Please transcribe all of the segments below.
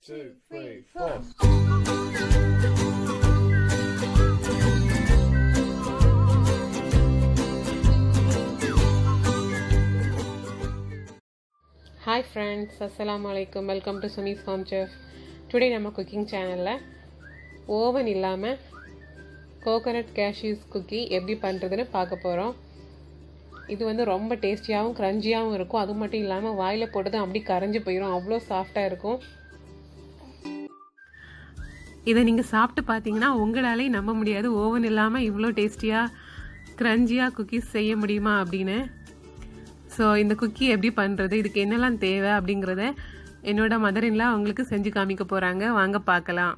two, three, four. Hi friends அஸ்ஸலாமு அலைக்கும் welcome to Suni's farm chef today நம்ம cooking சேனலில் ஓவன் இல்லாமல் கோகோனட் கேஷ்யூஸ் குக்கி எப்படி பண்ணுறதுன்னு பார்க்க போகிறோம் இது வந்து ரொம்ப டேஸ்டியாகவும் க்ரன்ச்சியாகவும் இருக்கும் அது மட்டும் இல்லாமல் வாயில் போட்டதும் அப்படி கரைஞ்சி போயிடும் அவ்வளோ சாஃப்டாக இருக்கும் இதை நீங்கள் சாப்பிட்டு பார்த்தீங்கன்னா உங்களாலே நம்ப முடியாது ஓவன் இல்லாமல் இவ்வளோ டேஸ்டியாக க்ரன்ச்சியாக குக்கீஸ் செய்ய முடியுமா அப்படின்னு ஸோ இந்த குக்கி எப்படி பண்ணுறது இதுக்கு என்னெல்லாம் தேவை அப்படிங்கிறத என்னோட மதரின்லாம் அவங்களுக்கு செஞ்சு காமிக்க போகிறாங்க வாங்க பார்க்கலாம்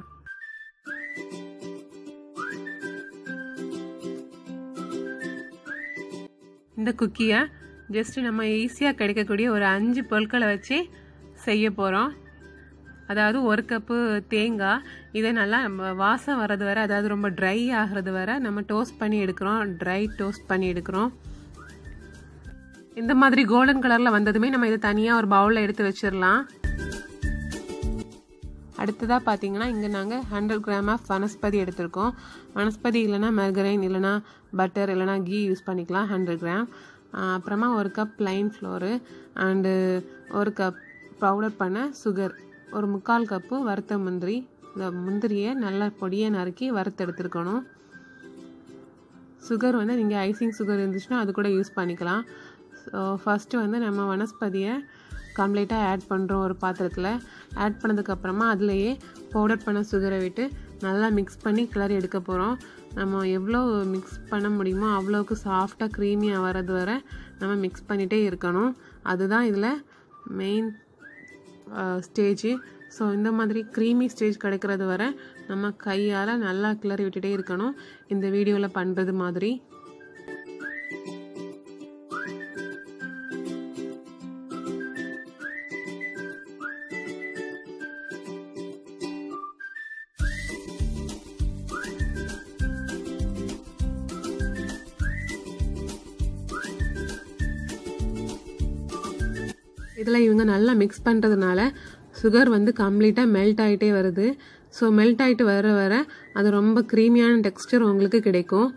இந்த குக்கியை ஜஸ்ட் நம்ம ஈஸியாக கிடைக்கக்கூடிய ஒரு அஞ்சு பொருட்களை வச்சு செய்ய போகிறோம் அதாவது ஒரு கப்பு தேங்காய் இதை நல்லா நம்ம வாசம் வர்றது வரை அதாவது ரொம்ப ட்ரை ஆகிறது வரை நம்ம டோஸ்ட் பண்ணி எடுக்கிறோம் ட்ரை டோஸ்ட் பண்ணி எடுக்கிறோம் இந்த மாதிரி கோல்டன் கலரில் வந்ததுமே நம்ம இதை தனியாக ஒரு பவுலில் எடுத்து வச்சிடலாம் அடுத்ததாக பார்த்தீங்கன்னா இங்கே நாங்கள் ஹண்ட்ரட் கிராம் ஆஃப் வனஸ்பதி எடுத்திருக்கோம் வனஸ்பதி இல்லைனா மெர்கரைன் இல்லைனா பட்டர் இல்லைனா கீ யூஸ் பண்ணிக்கலாம் ஹண்ட்ரட் கிராம் அப்புறமா ஒரு கப் ப்ளைன் ஃப்ளோரு அண்டு ஒரு கப் பவுடர் பண்ண சுகர் ஒரு முக்கால் கப்பு வறுத்த முந்திரி இந்த முந்திரியை நல்லா பொடியை நறுக்கி வறுத்து எடுத்துருக்கணும் சுகர் வந்து நீங்கள் ஐசிங் சுகர் இருந்துச்சுன்னா அது கூட யூஸ் பண்ணிக்கலாம் ஸோ ஃபஸ்ட்டு வந்து நம்ம வனஸ்பதியை கம்ப்ளீட்டாக ஆட் பண்ணுறோம் ஒரு பாத்திரத்தில் ஆட் பண்ணதுக்கப்புறமா அதுலேயே பவுடர் பண்ண சுகரை விட்டு நல்லா மிக்ஸ் பண்ணி கிளறி எடுக்க போகிறோம் நம்ம எவ்வளோ மிக்ஸ் பண்ண முடியுமோ அவ்வளோக்கு சாஃப்டாக க்ரீமியாக வர்றது வரை நம்ம மிக்ஸ் பண்ணிகிட்டே இருக்கணும் அதுதான் இதில் மெயின் ஸ்டேஜு ஸோ இந்த மாதிரி க்ரீமி ஸ்டேஜ் கிடைக்கிறது வரை நம்ம கையால் நல்லா கிளறி விட்டுட்டே இருக்கணும் இந்த வீடியோவில் பண்ணுறது மாதிரி இதில் இவங்க நல்லா மிக்ஸ் பண்ணுறதுனால சுகர் வந்து கம்ப்ளீட்டாக மெல்ட் ஆகிட்டே வருது ஸோ மெல்ட் ஆகிட்டு வர வர அது ரொம்ப க்ரீமியான டெக்ஸ்டர் உங்களுக்கு கிடைக்கும்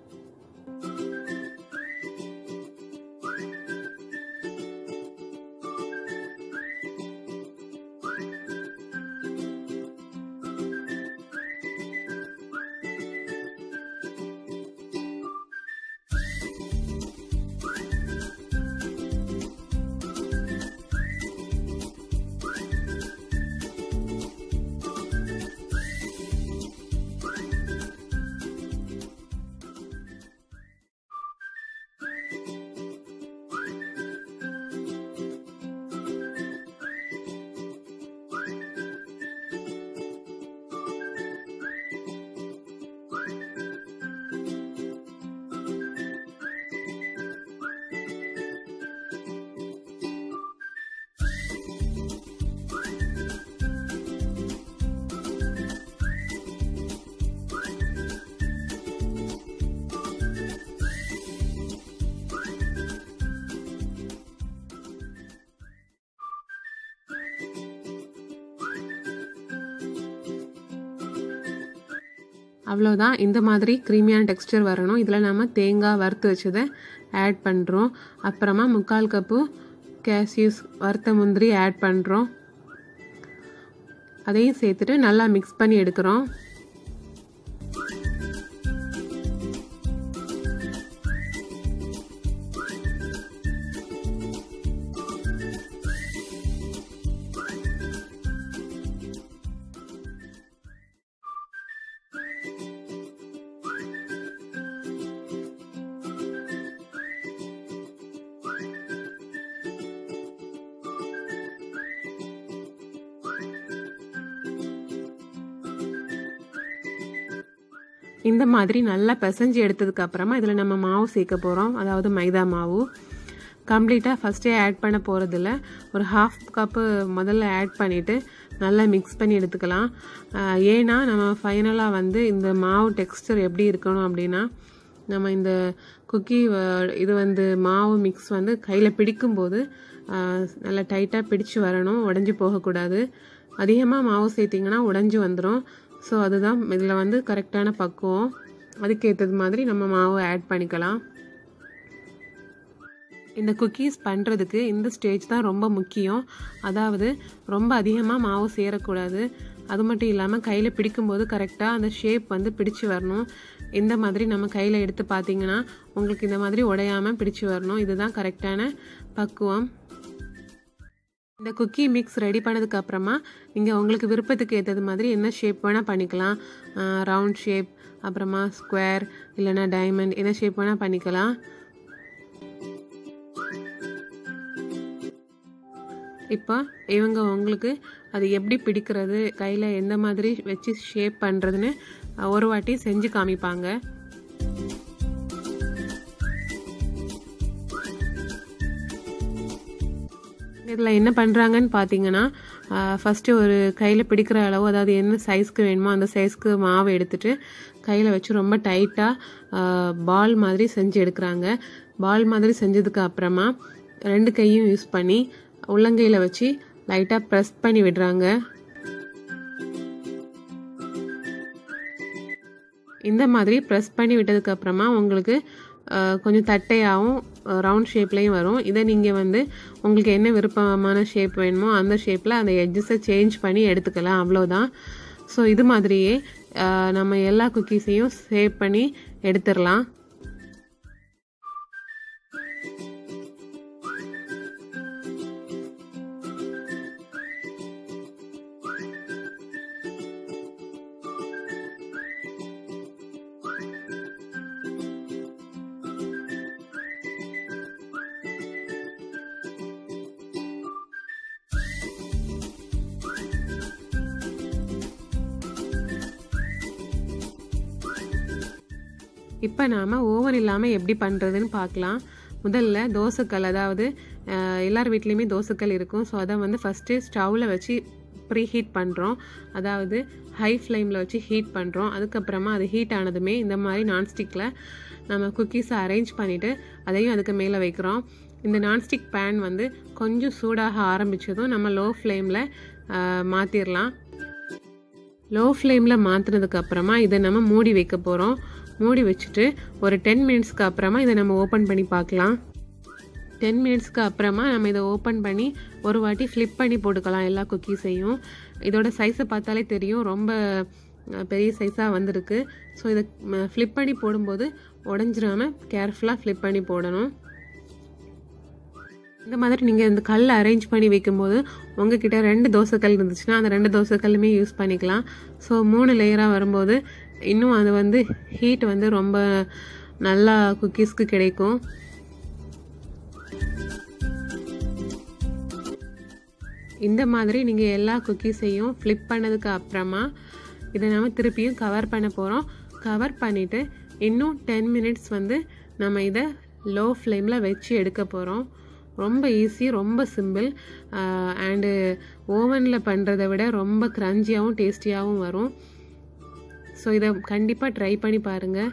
அவ்வளோதான் இந்த மாதிரி க்ரீமியான டெக்ஸ்டர் வரணும் இதில் நம்ம தேங்காய் வறுத்து வச்சதை ஆட் பண்ணுறோம் அப்புறமா முக்கால் கப்பு கேசியூஸ் வறுத்த முந்திரி ஆட் பண்ணுறோம் அதையும் சேர்த்துட்டு நல்லா மிக்ஸ் பண்ணி எடுக்கிறோம் இந்த மாதிரி நல்லா பிசைஞ்சு எடுத்ததுக்கு அப்புறமா இதில் நம்ம மாவு சேர்க்க போகிறோம் அதாவது மைதா மாவு கம்ப்ளீட்டாக ஃபஸ்ட்டே ஆட் பண்ண போகிறதில்ல ஒரு ஹாஃப் கப்பு முதல்ல ஆட் பண்ணிவிட்டு நல்லா மிக்ஸ் பண்ணி எடுத்துக்கலாம் ஏன்னா நம்ம ஃபைனலாக வந்து இந்த மாவு டெக்ஸ்டர் எப்படி இருக்கணும் அப்படின்னா நம்ம இந்த குக்கி இது வந்து மாவு மிக்ஸ் வந்து கையில் பிடிக்கும்போது நல்லா டைட்டாக பிடிச்சு வரணும் உடஞ்சி போகக்கூடாது அதிகமாக மாவு சேர்த்திங்கன்னா உடஞ்சி வந்துடும் ஸோ அதுதான் இதில் வந்து கரெக்டான பக்குவம் அதுக்கேற்றது மாதிரி நம்ம மாவு ஆட் பண்ணிக்கலாம் இந்த குக்கீஸ் பண்ணுறதுக்கு இந்த ஸ்டேஜ் தான் ரொம்ப முக்கியம் அதாவது ரொம்ப அதிகமாக மாவு சேரக்கூடாது அது மட்டும் இல்லாமல் கையில் பிடிக்கும்போது கரெக்டாக அந்த ஷேப் வந்து பிடிச்சு வரணும் இந்த மாதிரி நம்ம கையில் எடுத்து பார்த்தீங்கன்னா உங்களுக்கு இந்த மாதிரி உடையாமல் பிடிச்சு வரணும் இதுதான் கரெக்டான பக்குவம் இந்த குக்கி மிக்ஸ் ரெடி பண்ணதுக்கு அப்புறமா நீங்கள் உங்களுக்கு விருப்பத்துக்கு ஏற்றது மாதிரி என்ன ஷேப் வேணால் பண்ணிக்கலாம் ரவுண்ட் ஷேப் அப்புறமா ஸ்கொயர் இல்லைன்னா டைமண்ட் என்ன ஷேப் வேணால் பண்ணிக்கலாம் இப்போ இவங்க உங்களுக்கு அது எப்படி பிடிக்கிறது கையில் எந்த மாதிரி வச்சு ஷேப் பண்ணுறதுன்னு ஒரு வாட்டி செஞ்சு காமிப்பாங்க இதில் என்ன பண்ணுறாங்கன்னு பார்த்தீங்கன்னா ஃபஸ்ட்டு ஒரு கையில் பிடிக்கிற அளவு அதாவது என்ன சைஸ்க்கு வேணுமோ அந்த சைஸ்க்கு மாவு எடுத்துட்டு கையில் வச்சு ரொம்ப டைட்டாக பால் மாதிரி செஞ்சு எடுக்கிறாங்க பால் மாதிரி செஞ்சதுக்கு அப்புறமா ரெண்டு கையும் யூஸ் பண்ணி உள்ளங்கையில் வச்சு லைட்டாக ப்ரெஸ் பண்ணி விடுறாங்க இந்த மாதிரி ப்ரெஸ் பண்ணி விட்டதுக்கு அப்புறமா உங்களுக்கு கொஞ்சம் தட்டையாகவும் ரவுண்ட் ஷேப்லேயும் வரும் இதை நீங்கள் வந்து உங்களுக்கு என்ன விருப்பமான ஷேப் வேணுமோ அந்த ஷேப்பில் அந்த எட்ஜஸை சேஞ்ச் பண்ணி எடுத்துக்கலாம் அவ்வளோதான் ஸோ இது மாதிரியே நம்ம எல்லா குக்கீஸையும் சேவ் பண்ணி எடுத்துடலாம் இப்போ நாம் ஓவன் இல்லாமல் எப்படி பண்ணுறதுன்னு பார்க்கலாம் முதல்ல தோசைக்கல் அதாவது எல்லார் வீட்லேயுமே தோசைக்கல் இருக்கும் ஸோ அதை வந்து ஃபஸ்ட்டு ஸ்டவ்வில் வச்சு ப்ரீ ஹீட் பண்ணுறோம் அதாவது ஹை ஃப்ளேமில் வச்சு ஹீட் பண்ணுறோம் அதுக்கப்புறமா அது ஹீட் ஆனதுமே இந்த மாதிரி நான்ஸ்டிக்கில் நம்ம குக்கீஸை அரேஞ்ச் பண்ணிவிட்டு அதையும் அதுக்கு மேலே வைக்கிறோம் இந்த நான்ஸ்டிக் பேன் வந்து கொஞ்சம் சூடாக ஆரம்பித்ததும் நம்ம லோ ஃப்ளேமில் மாற்றிடலாம் லோ ஃப்ளேமில் மாற்றினதுக்கு அப்புறமா இதை நம்ம மூடி வைக்க போகிறோம் மூடி வச்சுட்டு ஒரு டென் மினிட்ஸ்க்கு அப்புறமா இதை நம்ம ஓப்பன் பண்ணி பார்க்கலாம் டென் மினிட்ஸ்க்கு அப்புறமா நம்ம இதை ஓப்பன் பண்ணி ஒரு வாட்டி ஃப்ளிப் பண்ணி போட்டுக்கலாம் எல்லா குக்கீஸையும் இதோட சைஸை பார்த்தாலே தெரியும் ரொம்ப பெரிய சைஸாக வந்திருக்கு ஸோ இதை ஃப்ளிப் பண்ணி போடும்போது உடஞ்சிராமல் கேர்ஃபுல்லாக ஃப்ளிப் பண்ணி போடணும் இந்த மாதிரி நீங்கள் இந்த கல் அரேஞ்ச் பண்ணி வைக்கும்போது உங்ககிட்ட ரெண்டு தோசைக்கல் இருந்துச்சுன்னா அந்த ரெண்டு தோசைக்கல்லுமே யூஸ் பண்ணிக்கலாம் ஸோ மூணு லேயராக வரும்போது இன்னும் அது வந்து ஹீட் வந்து ரொம்ப நல்லா குக்கீஸ்க்கு கிடைக்கும் இந்த மாதிரி நீங்கள் எல்லா குக்கீஸையும் ஃப்ளிப் பண்ணதுக்கு அப்புறமா இதை நம்ம திருப்பியும் கவர் பண்ண போகிறோம் கவர் பண்ணிவிட்டு இன்னும் டென் மினிட்ஸ் வந்து நம்ம இதை லோ ஃப்ளேமில் வச்சு எடுக்க போகிறோம் ரொம்ப ஈஸி ரொம்ப சிம்பிள் அண்டு ஓவனில் பண்ணுறதை விட ரொம்ப க்ரன்ச்சியாகவும் டேஸ்டியாகவும் வரும் ஸோ இதை கண்டிப்பாக ட்ரை பண்ணி பாருங்கள்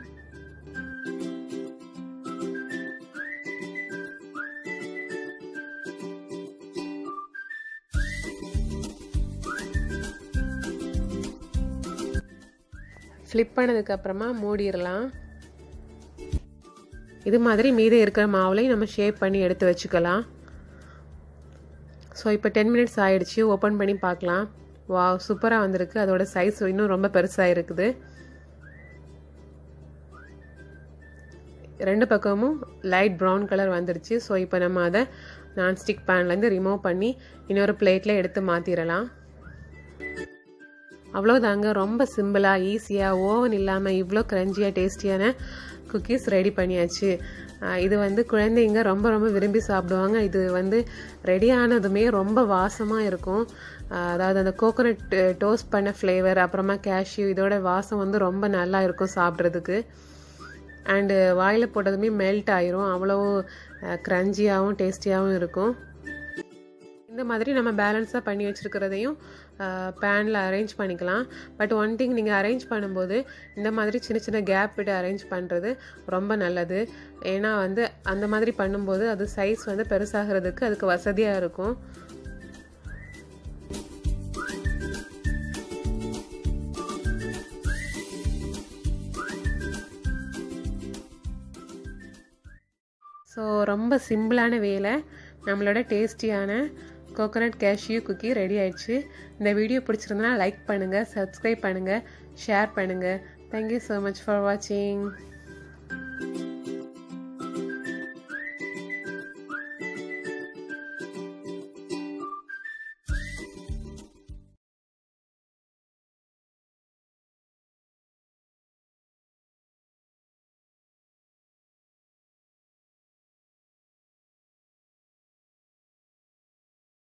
ஃப்ளிப் பண்ணதுக்கப்புறமா மூடிடலாம் இது மாதிரி மீதி இருக்கிற மாவுலையும் நம்ம ஷேப் பண்ணி எடுத்து வச்சுக்கலாம் ஸோ இப்போ டென் மினிட்ஸ் ஆயிடுச்சு ஓப்பன் பண்ணி பார்க்கலாம் வா சூப்பராக வந்திருக்கு அதோட சைஸ் இன்னும் ரொம்ப பெருசாக இருக்குது ரெண்டு பக்கமும் லைட் ப்ரௌன் கலர் வந்துருச்சு ஸோ இப்போ நம்ம அதை நான்ஸ்டிக் பேன்லேருந்து ரிமூவ் பண்ணி இன்னொரு பிளேட்டில் எடுத்து மாற்றிடலாம் அவ்வளோதாங்க ரொம்ப சிம்பிளாக ஈஸியாக ஓவன் இல்லாமல் இவ்வளோ க்ரன்ச்சியாக டேஸ்டியான குக்கீஸ் ரெடி பண்ணியாச்சு இது வந்து குழந்தைங்க ரொம்ப ரொம்ப விரும்பி சாப்பிடுவாங்க இது வந்து ரெடி ஆனதுமே ரொம்ப வாசமாக இருக்கும் அதாவது அந்த கோகோனட் டோஸ்ட் பண்ண ஃப்ளேவர் அப்புறமா கேஷ்யூ இதோட வாசம் வந்து ரொம்ப நல்லா இருக்கும் சாப்பிட்றதுக்கு அண்டு வாயில் போட்டதுமே மெல்ட் ஆயிரும் அவ்வளோ க்ரன்ச்சியாகவும் டேஸ்டியாகவும் இருக்கும் இந்த மாதிரி நம்ம பேலன்ஸாக பண்ணி வச்சுருக்கிறதையும் பேனில் அரேஞ்ச் பண்ணிக்கலாம் பட் ஒன் திங் நீங்கள் அரேஞ்ச் பண்ணும்போது இந்த மாதிரி சின்ன சின்ன கேப் விட்டு அரேஞ்ச் பண்ணுறது ரொம்ப நல்லது ஏன்னா வந்து அந்த மாதிரி பண்ணும்போது அது சைஸ் வந்து பெருசாகிறதுக்கு அதுக்கு வசதியாக இருக்கும் ஸோ ரொம்ப சிம்பிளான வேலை நம்மளோட டேஸ்டியான கோகோனட் கேஷ்யூ குக்கி ரெடி ஆயிடுச்சு இந்த வீடியோ பிடிச்சிருந்தனா லைக் பண்ணுங்கள் சப்ஸ்கிரைப் பண்ணுங்கள் ஷேர் பண்ணுங்கள் தேங்க்யூ ஸோ மச் ஃபார் வாட்சிங்